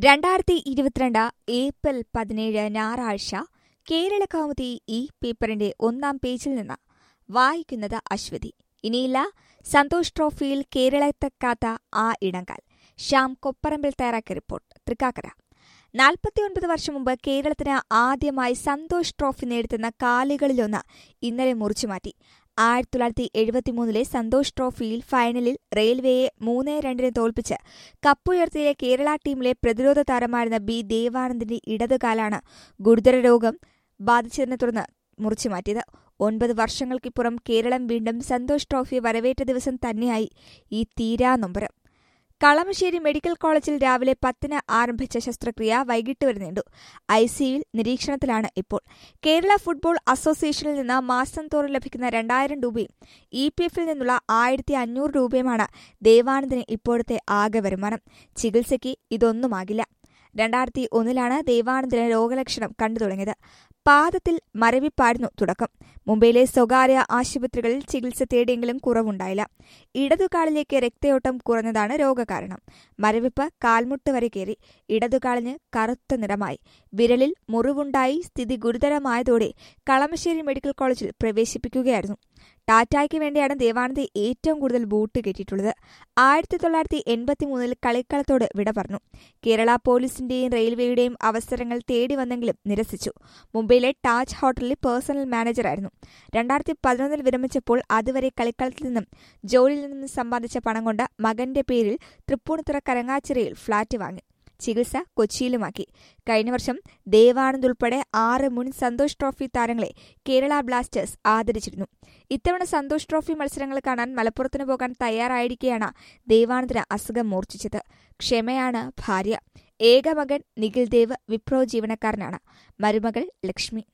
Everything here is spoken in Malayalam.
രണ്ടായിരത്തി ഇരുപത്തിരണ്ട് ഏപ്രിൽ പതിനേഴ് ഞായറാഴ്ച കേരള കൗമുദി ഈ പേപ്പറിന്റെ ഒന്നാം പേജിൽ നിന്ന് വായിക്കുന്നത് അശ്വതി ഇനിയില്ല സന്തോഷ് ട്രോഫിയിൽ കേരളത്തെക്കാത്ത ആ ഇടങ്കാൽ ശ്യാം കൊപ്പറമ്പിൽ തയ്യാറാക്കിയ റിപ്പോർട്ട് തൃക്കാക്കര നാൽപ്പത്തിയൊൻപത് വർഷം മുമ്പ് കേരളത്തിന് ആദ്യമായി സന്തോഷ് ട്രോഫി നേടുത്തുന്ന കാലുകളിലൊന്ന് ഇന്നലെ മുറിച്ചുമാറ്റി ആയിരത്തി തൊള്ളായിരത്തി എഴുപത്തിമൂന്നിലെ സന്തോഷ് ട്രോഫിയിൽ ഫൈനലിൽ റെയിൽവേയെ മൂന്ന് രണ്ടിന് തോൽപ്പിച്ച് കപ്പുയർത്തിയ കേരള ടീമിലെ പ്രതിരോധ താരമായിരുന്ന ബി ദേവാനന്ദിന്റെ ഇടതുകാലാണ് ഗുരുതര രോഗം ബാധിച്ചതിനെ തുടർന്ന് മുറിച്ചുമാറ്റിയത് ഒൻപത് വർഷങ്ങൾക്കിപ്പുറം കേരളം വീണ്ടും സന്തോഷ് ട്രോഫി വരവേറ്റ ദിവസം തന്നെയായി ഈ തീരാനൊമ്പരം കളമശ്ശേരി മെഡിക്കൽ കോളേജിൽ രാവിലെ പത്തിന് ആരംഭിച്ച ശസ്ത്രക്രിയ വൈകിട്ട് വരെ നീണ്ടു ഐസിയുയിൽ നിരീക്ഷണത്തിലാണ് ഇപ്പോൾ കേരള ഫുട്ബോൾ അസോസിയേഷനിൽ നിന്ന് മാസം തോറും ലഭിക്കുന്ന രണ്ടായിരം രൂപയും ഇ പി എഫിൽ നിന്നുള്ള ആയിരത്തി അഞ്ഞൂറ് രൂപയുമാണ് ദേവാനന്ദിന് ഇപ്പോഴത്തെ ആകെ വരുമാനം ചികിത്സയ്ക്ക് ഇതൊന്നുമാകില്ല രണ്ടായിരത്തി ഒന്നിലാണ് ദേവാനന്ദിന് രോഗലക്ഷണം കണ്ടു തുടങ്ങിയത് പാദത്തിൽ മരവിപ്പായിരുന്നു തുടക്കം മുംബൈയിലെ സ്വകാര്യ ആശുപത്രികളിൽ ചികിത്സ തേടിയെങ്കിലും കുറവുണ്ടായില്ല ഇടതുകാലിലേക്ക് രക്തയോട്ടം കുറഞ്ഞതാണ് രോഗകാരണം മരവിപ്പ് കാൽമുട്ട് വരെ കയറി ഇടതുകാലിന് കറുത്ത നിറമായി വിരലിൽ മുറിവുണ്ടായി സ്ഥിതി ഗുരുതരമായതോടെ കളമശ്ശേരി മെഡിക്കൽ കോളേജിൽ പ്രവേശിപ്പിക്കുകയായിരുന്നു ടാറ്റായ്ക്ക് വേണ്ടിയാണ് ദേവാനന്ദ് ഏറ്റവും കൂടുതൽ ബൂട്ട് കെട്ടിയിട്ടുള്ളത് ആയിരത്തി തൊള്ളായിരത്തി എൺപത്തിമൂന്നിൽ കളിക്കളത്തോട് വിട പറഞ്ഞു കേരള പോലീസിന്റെയും റെയിൽവേയുടെയും അവസരങ്ങൾ തേടി വന്നെങ്കിലും നിരസിച്ചു മുംബൈയിലെ താജ് ഹോട്ടലിൽ പേഴ്സണൽ മാനേജറായിരുന്നു രണ്ടായിരത്തി പതിനൊന്നിൽ വിരമിച്ചപ്പോൾ അതുവരെ കളിക്കളത്തിൽ നിന്നും ജോലിയിൽ നിന്നും സമ്പാദിച്ച പണം കൊണ്ട് മകന്റെ പേരിൽ തൃപ്പൂണിത്തുറ കരങ്ങാച്ചിറയിൽ ഫ്ളാറ്റ് വാങ്ങി ചികിത്സ കൊച്ചിയിലുമാക്കി കഴിഞ്ഞ വർഷം ദേവാനന്ദ് ഉൾപ്പെടെ ആറ് മുൻ സന്തോഷ് ട്രോഫി താരങ്ങളെ കേരള ബ്ലാസ്റ്റേഴ്സ് ആദരിച്ചിരുന്നു ഇത്തവണ സന്തോഷ് ട്രോഫി മത്സരങ്ങൾ കാണാൻ മലപ്പുറത്തിന് പോകാൻ തയ്യാറായിരിക്കെയാണ് ദേവാനന്ദിന് അസുഖം മൂർച്ഛിച്ചത് ക്ഷമയാണ് ഭാര്യ ഏക മകൻ നിഖിൽ ദേവ് വിപ്രോ ജീവനക്കാരനാണ് മരുമകൾ ലക്ഷ്മി